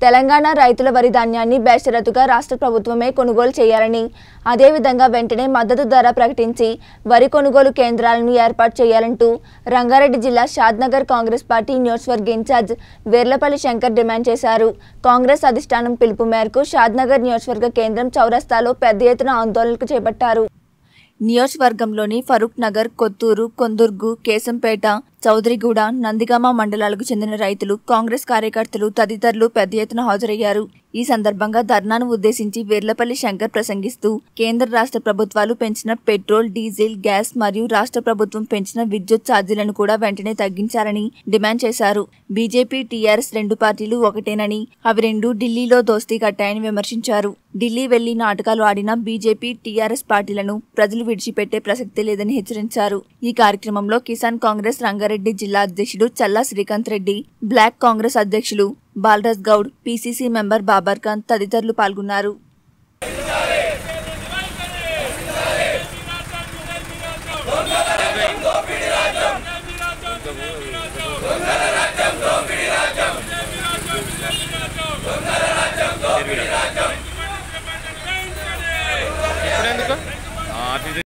తెలంగాణ రైతుల వరి ధాన్యాన్ని బేషరతుగా రాష్ట్ర ప్రభుత్వమే కొనుగోలు చేయాలని అదేవిధంగా వెంటనే మద్దతు ధర ప్రకటించి వరి కొనుగోలు కేంద్రాలను ఏర్పాటు చేయాలంటూ రంగారెడ్డి జిల్లా షాద్నగర్ కాంగ్రెస్ పార్టీ నియోజకవర్గ ఇన్ఛార్జ్ వేర్లపల్లి శంకర్ డిమాండ్ చేశారు కాంగ్రెస్ అధిష్టానం పిలుపు మేరకు షాద్నగర్ నియోజకవర్గ కేంద్రం చౌరస్తాలో పెద్ద ఎత్తున ఆందోళనకు చేపట్టారు నియోజకవర్గంలోని ఫరూక్ నగర్ కొత్తూరు కొందుర్గు కేశంపేట చౌదరిగూడ నందిగామ మండలాలకు చెందిన రైతులు కాంగ్రెస్ కార్యకర్తలు తదితరులు పెద్ద ఎత్తున హాజరయ్యారు ఈ సందర్భంగా ధర్నాను ఉద్దేశించి వీర్లపల్లి శంకర్ ప్రసంగిస్తూ కేంద్ర రాష్ట్ర ప్రభుత్వాలు పెంచిన పెట్రోల్ డీజిల్ గ్యాస్ మరియు రాష్ట్ర ప్రభుత్వం పెంచిన విద్యుత్ ఛార్జీలను కూడా వెంటనే తగ్గించాలని డిమాండ్ చేశారు బీజేపీ టీఆర్ఎస్ రెండు పార్టీలు ఒకటేనని అవి రెండు ఢిల్లీలో దోస్తీ కట్టాయని విమర్శించారు ఢిల్లీ వెళ్లి నాటకాలు ఆడిన బీజేపీ టీఆర్ఎస్ పార్టీలను ప్రజలు విడిచిపెట్టే ప్రసక్తి లేదని హెచ్చరించారు ఈ కార్యక్రమంలో కిసాన్ కాంగ్రెస్ రంగారెడ్డి జిల్లా అధ్యక్షుడు చల్లా శ్రీకాంత్ రెడ్డి బ్లాక్ కాంగ్రెస్ అధ్యక్షులు బాలరాజ్ గౌడ్ పీసీసీ మెంబర్ బాబర్ ఖాన్ తదితరులు పాల్గొన్నారు ఇప్పుడెందుకు ఆ, అటు ఇది.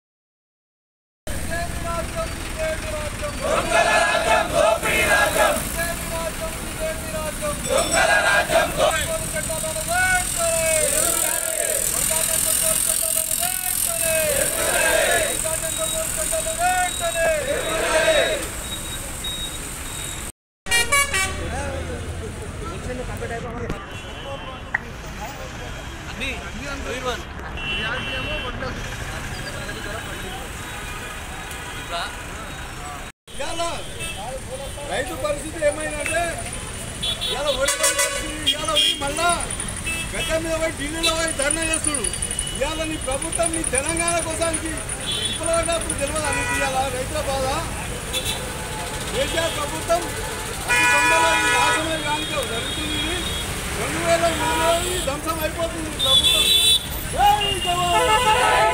ఇవాళ రైతు పరిస్థితి ఏమైందంటే ఇవాళ ఓడి పరిస్థితి ఇవాళ పోయి మళ్ళా గడ్డ మీద పోయి ఢిల్లీలో పోయి ధర్నా చేస్తుడు ఇవాళ నీ ప్రభుత్వం నీ తెలంగాణ కోసానికి విప్లవప్పుడు తెలియదు అనేది ఇవాళ రైతుల బాధ కేసీఆర్ ప్రభుత్వం అతి తొందరలో ఈ నాశనం కానిక జరుగుతుంది ఇది. రెండు వేల మూడులో ఈ ధ్వంసం అయిపోతుంది ఈ ప్రభుత్వం జై జవాన్!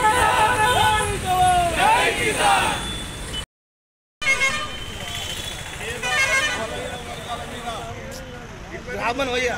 జై జవాన్! రామన్ వయ్యా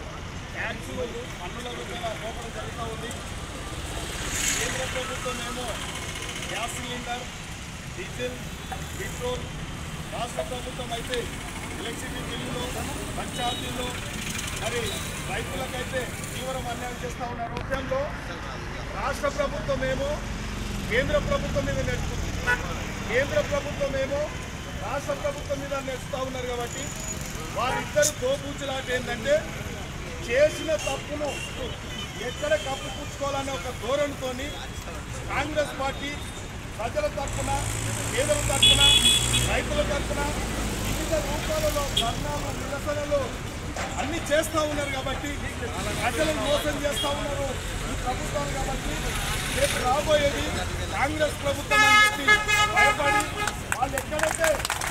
కేంద్ర ప్రభుత్వం ఏమో గ్యాస్ సిలిండర్ డీజిల్ పెట్రోల్ రాష్ట్ర ప్రభుత్వం అయితే ఎలక్ట్రిసిటీ బిల్లులు బస్ ఛార్జీలు మరి రైతులకైతే తీవ్రం అన్యాయం చేస్తూ ఉన్నారు విషయంలో రాష్ట్ర ప్రభుత్వం ఏమో కేంద్ర ప్రభుత్వం మీద నెట్టుకుంది కేంద్ర ప్రభుత్వం ఏమో రాష్ట్ర ప్రభుత్వం మీద నెట్టుతూ ఉన్నారు కాబట్టి వారిద్దరు దోబూచులాట ఏంటంటే చేసిన తప్పును ఎక్కడ కప్పుపుచ్చుకోవాలనే ఒక ధోరణితోని కాంగ్రెస్ పార్టీ ప్రజల తరఫున పేదల తరఫున రైతుల తరఫున వివిధ రూపాలలో ధర్నాలు నిరసనలు అన్ని చేస్తూ ఉన్నారు కాబట్టి ప్రజలను మోసం చేస్తూ ఉన్నారు ఈ ప్రభుత్వం కాబట్టి రేపు రాబోయేది కాంగ్రెస్ ప్రభుత్వం అని చెప్పి భయపడి వాళ్ళు ఎక్కడైతే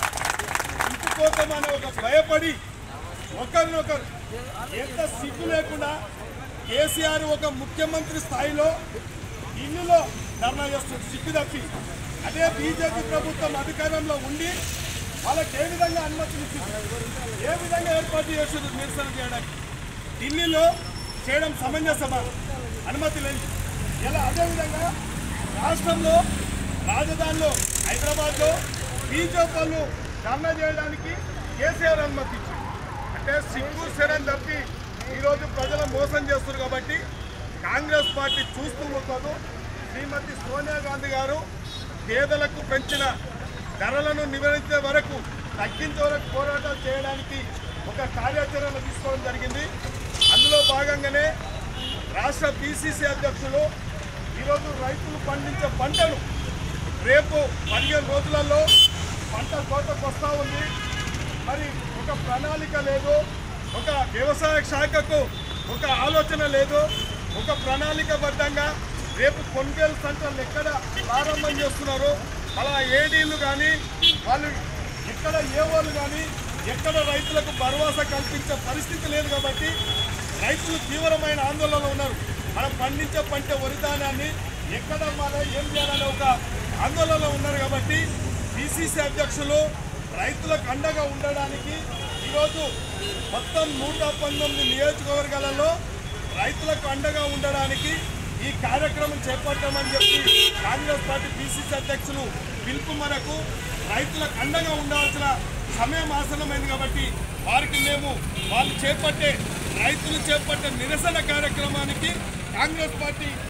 ఇంటిపోతామని ఒక భయపడి ఒకరినొకరు ఎంత సిగ్గు లేకుండా కేసీఆర్ ఒక ముఖ్యమంత్రి స్థాయిలో ఢిల్లీలో ధర్నా చేస్తుంది సిగ్గు తప్పి అదే బీజేపీ ప్రభుత్వం అధికారంలో ఉండి వాళ్ళకి ఏ విధంగా అనుమతిని ఇచ్చింది ఏ విధంగా ఏర్పాటు చేసింది నిరసన చేయడానికి ఢిల్లీలో చేయడం సమంజసమా అనుమతి లేదు ఇలా అదేవిధంగా రాష్ట్రంలో రాజధానిలో హైదరాబాద్లో బీజేపీ వాళ్ళు ధర్నా చేయడానికి కేసీఆర్ అనుమతి ఇచ్చింది అంటే సిగ్గు శరణ్ తప్పి ఈరోజు ప్రజలను మోసం చేస్తున్నారు కాబట్టి కాంగ్రెస్ పార్టీ చూస్తూ ఉండదు శ్రీమతి సోనియా గాంధీ గారు పేదలకు పెంచిన ధరలను నివారించే వరకు తగ్గించే వరకు పోరాటాలు చేయడానికి ఒక కార్యాచరణ తీసుకోవడం జరిగింది అందులో భాగంగానే రాష్ట్ర పిసిసి అధ్యక్షులు ఈరోజు రైతులు పండించే పంటను రేపు పదిహేను రోజులలో పంట కోతకు వస్తూ ఉంది మరి ఒక ప్రణాళిక లేదు ఒక వ్యవసాయ శాఖకు ఒక ఆలోచన లేదు ఒక ప్రణాళికబద్ధంగా రేపు కొనుగోలు సెంటర్లు ఎక్కడ ప్రారంభం చేస్తున్నారు అలా ఏడీలు కానీ వాళ్ళు ఎక్కడ ఏ వాళ్ళు కానీ ఎక్కడ రైతులకు భరోసా కల్పించే పరిస్థితి లేదు కాబట్టి రైతులు తీవ్రమైన ఆందోళనలో ఉన్నారు మనం పండించే పంట వరిధాన్యాన్ని ఎక్కడ మన ఏం చేయాలనే ఒక ఆందోళనలో ఉన్నారు కాబట్టి పిసిసి అధ్యక్షులు రైతులకు అండగా ఉండడానికి ఈ ఈరోజు మొత్తం నూట పంతొమ్మిది నియోజకవర్గాలలో రైతులకు అండగా ఉండడానికి ఈ కార్యక్రమం చేపట్టామని చెప్పి కాంగ్రెస్ పార్టీ పిసిసి అధ్యక్షులు పిలుపు మనకు రైతులకు అండగా ఉండాల్సిన సమయం ఆసనమైంది కాబట్టి వారికి మేము వాళ్ళు చేపట్టే రైతులు చేపట్టే నిరసన కార్యక్రమానికి కాంగ్రెస్ పార్టీ